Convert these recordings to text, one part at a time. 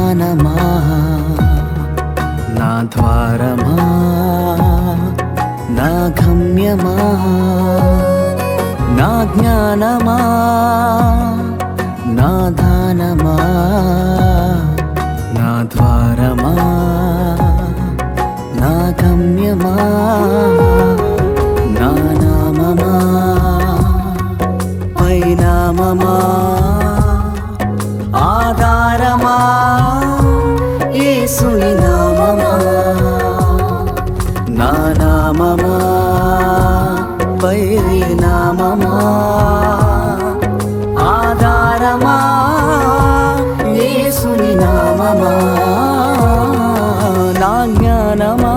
ధానమా నా ద్వారమా నా గమ్యమా నా జ్ఞానమా నా దానమా నా ద్వారమా నా గమ్యమా నా నామమా పరిణామమా ఆధారమా యేసుని నామమా నా నామమా పరిణామమా ఆధారమా యేసుని నామమా నా జ్ఞానమా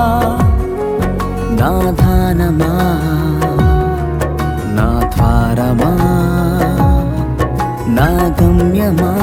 నా ధానమా నా ద్వారమా నా గమ్యమా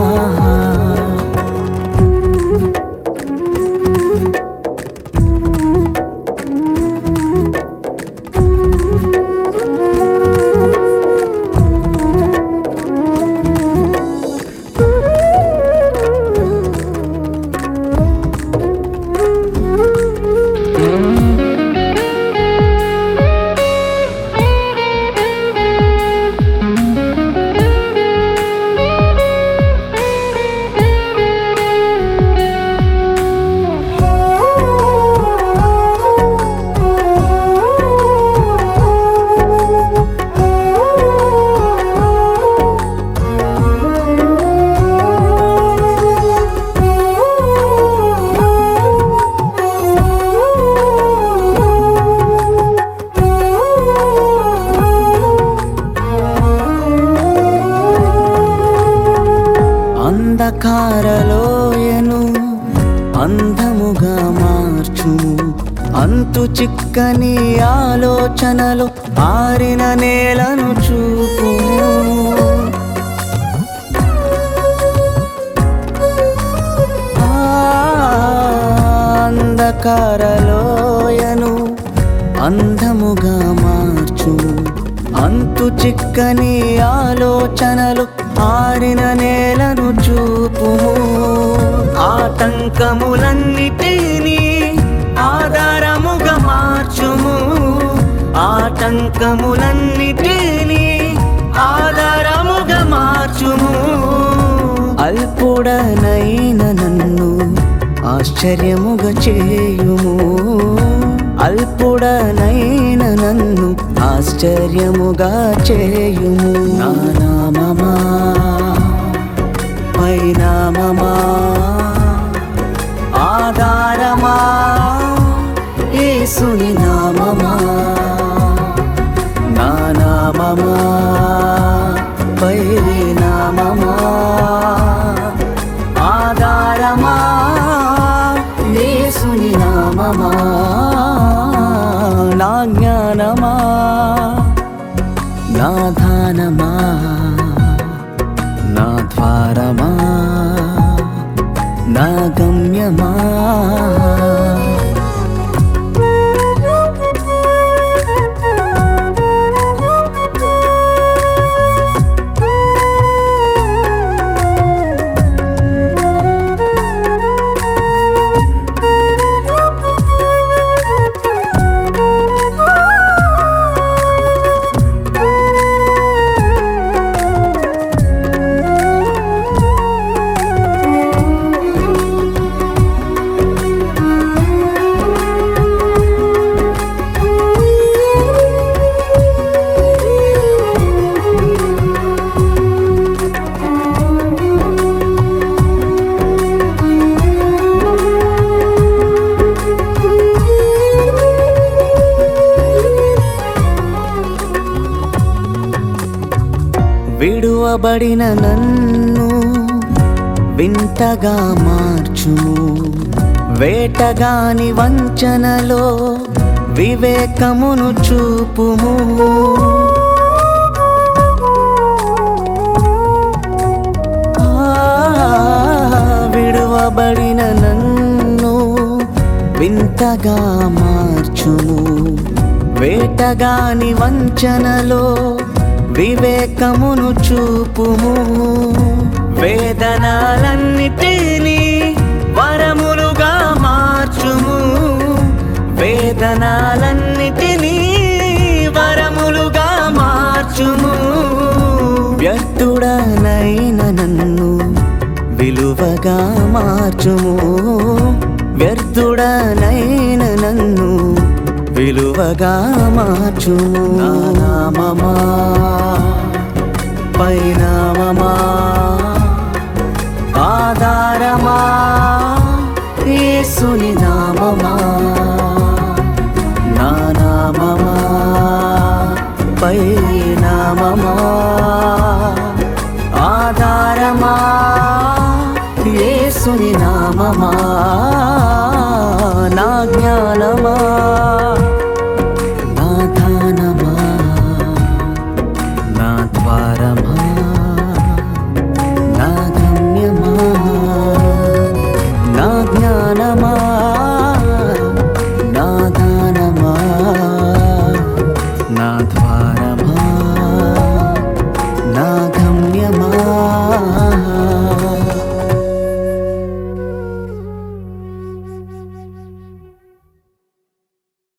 అంధకారలోయను అందముగా మార్చుము అంతు చిక్కని ఆలోచనలు ఆరిన నేలను చూపు అంధకారలోయను అందముగా మార్చుము అంతు చిక్కని ఆలోచనలు ఆరిన నేలను చూపుము ఆటంకములన్నిటినీ ఆధారముగా మార్చుము ఆటంకములన్నిటినీ ఆధారముగా మార్చుము అల్పుడనైన నన్ను ఆశ్చర్యముగా చేయుము అల్పుడనైన నన్ను ఆశ్చర్యముగా చేయుము నా నామమా పరిణామమా ఆధారమా యేసుని నామమా నా నామమా పరిణామమా ఆధారమా యేసుని నామమా నా జ్ఞానమా నా ధానమా నా ద్వారమా నా గమ్యమా విడువబడిన నన్ను వింతగా మార్చుము వేటగాని వంచనలో వివేకమును చూపుము ఆ, విడువబడిన నన్ను వింతగా మార్చుము వేటగాని వంచనలో వివేకమును చూపుము వేదనాలన్నిటినీ విలువగా మార్చుము వ్యర్థుడనైన నన్ను విలువగా మార్చుము నా నామమా పైనామమా ఆధారమా యేసుని నామమా నా నామమా పై నామమా ఆధారమా యేసుని నామమా నా జ్ఞానమా